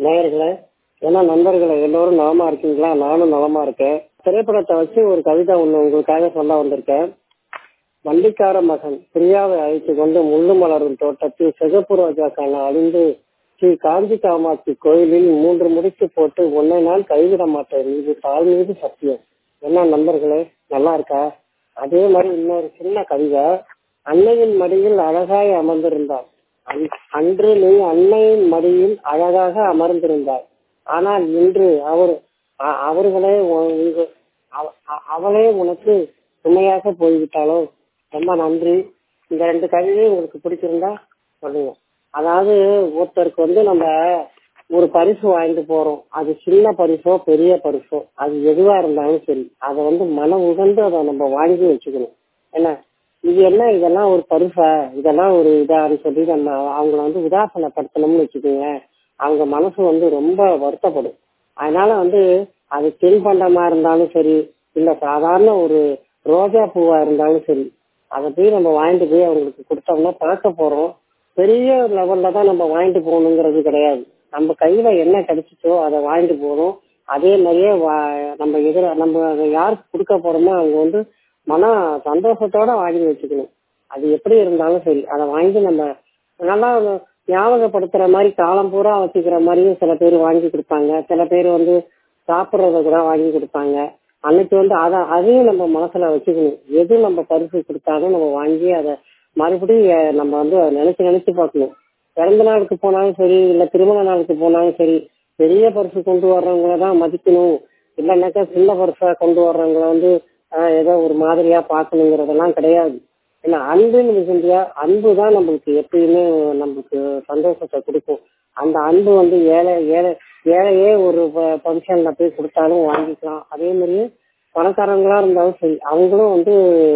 நேயர்களே ஏன்னா நண்பர்களே எல்லோரும் நலமா இருக்கீங்களா நானும் நலமா இருக்கேன் திரைப்படத்தை வச்சு ஒரு கவிதை ஒண்ணு உங்களுக்காக சொல்ல வந்திருக்கேன் வண்டிக்கார மகன் பிரியாவை அழைத்து கொண்டு முள்ளு மலரும் தோட்டத்தில் சிகப்பு ரோஜாக்கான அழிந்து ஸ்ரீ காஞ்சி காமாட்சி கோயிலில் மூன்று முடிச்சு போட்டு ஒன்னை நான் கைவிட மாட்டேன் இது தாழ் மீது சத்தியம் என்ன நண்பர்களே நல்லா இருக்கா அதே மாதிரி இன்னொரு சின்ன கவிதை அன்னையின் மடியில் அழகாய் அமர்ந்திருந்தார் அன்- அன்று நீ அன்னையின் மடியில் அழகாக அமர்ந்திருந்தாய் ஆனால் இன்று அவர் அ- அவர்களே உ- உங்க- அவ- அ- அவளே உனக்கு சுமையாக போய்விட்டாளோ ரொம்ப நன்றி இந்த ரெண்டு கவிதையும் உங்களுக்கு பிடிச்சிருந்தா சொல்லுங்க அதாவது ஒருத்தருக்கு வந்து நம்ம ஒரு பரிசு வாங்கிட்டு போறோம் அது சின்ன பரிசோ பெரிய பரிசோ அது எதுவா இருந்தாலும் சரி அதை வந்து மன உகந்து அதை நம்ம வாங்கி வச்சுக்கணும் என்ன இது என்ன இதெல்லாம் ஒரு பரிசா இதெல்லாம் ஒரு இதான்னு சொல்லி நம்ம அவங்கள வந்து உதாசனப்படுத்தணும்னு வச்சுக்கோங்க அவங்க மனசு வந்து ரொம்ப வருத்தப்படும் அதனால வந்து அது தின்பண்டமா இருந்தாலும் சரி இல்ல சாதாரண ஒரு ரோஜா பூவா இருந்தாலும் சரி அதை போய் நம்ம வாங்கிட்டு போய் அவங்களுக்கு கொடுத்தோம்னா பார்க்க போறோம் பெரிய லெவல்ல தான் நம்ம வாங்கிட்டு போகணுங்கிறது கிடையாது நம்ம கையில என்ன கிடைச்சிச்சோ அதை வாங்கிட்டு போகணும் அதே மாதிரியே வா- நம்ம எதிர நம்ம அதை யாருக்கு கொடுக்க போறோமோ அவங்க வந்து மன சந்தோஷத்தோட வாங்கி வச்சுக்கணும் அது எப்படி இருந்தாலும் சரி அதை வாங்கி நம்ம நல்லா ஞாபகப்படுத்துற மாதிரி காலம் பூரா வச்சுக்கிற மாதிரியும் சில பேர் வாங்கி கொடுப்பாங்க சில பேர் வந்து சாப்பிட்றத கூட வாங்கி கொடுப்பாங்க அன்னைக்கு வந்து அத அதையும் நம்ம மனசுல வச்சுக்கணும் எது நம்ம பரிசு கொடுத்தாலும் நம்ம வாங்கி அதை மறுபடியும் அஹ், நம்ம வந்து அதை நினைச்சு நினைச்சு பார்க்கணும் பிறந்த நாளுக்கு போனாலும் சரி இல்ல திருமண நாளுக்கு போனாலும் சரி பெரிய பரிசு கொண்டு வர்றவங்கள தான் மதிக்கணும் இல்லைன்னாக்கா சின்ன பரிசா கொண்டு வர்றவங்கள வந்து ஆஹ், ஏதோ ஒரு மாதிரியா பார்க்கணுங்கிறதெல்லாம் கிடையாது ஏன்னா அன்புன்னு மிகுந்தியா அன்பு தான் நம்மளுக்கு எப்பயுமே நம்மளுக்கு சந்தோஷத்தை கொடுக்கும் அந்த அன்பு வந்து ஏழை ஏழை ஏழையே ஒரு ஃபங்க்ஷன்ல போய் கொடுத்தாலும் வாங்கிக்கலாம் அதே மாதிரியே பணக்காரங்களா இருந்தாலும் சரி அவங்களும் வந்து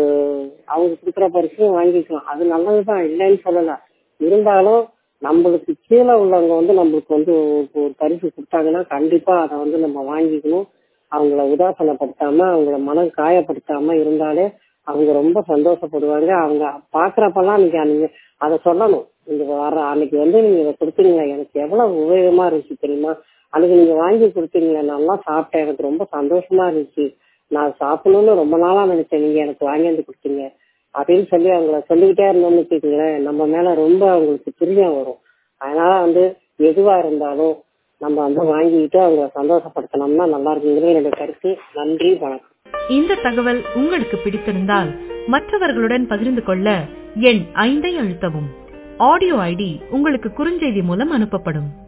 அவங்க கொடுக்குற பரிசையும் வாங்கிக்கலாம் அது நல்லதுதான் இல்லைன்னு சொல்லல இருந்தாலும் நம்மளுக்கு கீழே உள்ளவங்க வந்து நம்மளுக்கு வந்து ஒரு- ஒரு பரிசு கொடுத்தாங்கன்னா கண்டிப்பா அதை வந்து நம்ம வாங்கிக்கணும் அவங்கள உதாசனப்படுத்தாம அவங்கள மனம் காயப்படுத்தாம இருந்தாலே அவங்க ரொம்ப சந்தோஷப்படுவாங்க அவங்க பாக்குறப்பெல்லாம் நீங்க நீங்க அதை சொல்லணும் நீங்க வர அன்னைக்கு வந்து நீங்க இதை கொடுத்தீங்களா எனக்கு எவ்வளவு உபயோகமா இருந்துச்சு தெரியுமா அன்னைக்கு நீங்க வாங்கி கொடுத்தீங்களா நல்லா சாப்பிட்டேன் எனக்கு ரொம்ப சந்தோஷமா இருந்துச்சு நான் சாப்பிடணும்னு ரொம்ப நாளா நினைச்சேன் நீங்க எனக்கு வாங்கி வந்து கொடுத்தீங்க அப்படின்னு சொல்லி அவங்கள சொல்லிக்கிட்டே இருந்தோம்னு வச்சுக்கோங்களேன் நம்ம மேல ரொம்ப அவங்களுக்கு பிரியம் வரும் அதனால வந்து எதுவா இருந்தாலும் நம்ம வந்து வாங்கிக்கிட்டு அவங்கள சந்தோஷப்படுத்தணும்னா நல்லா இருக்குங்கிறது என்னோட கருத்து நன்றி வணக்கம் இந்த தகவல் உங்களுக்கு பிடித்திருந்தால் மற்றவர்களுடன் பகிர்ந்து கொள்ள எண் ஐந்தை அழுத்தவும் ஆடியோ ஐடி உங்களுக்கு குறுஞ்செய்தி மூலம் அனுப்பப்படும்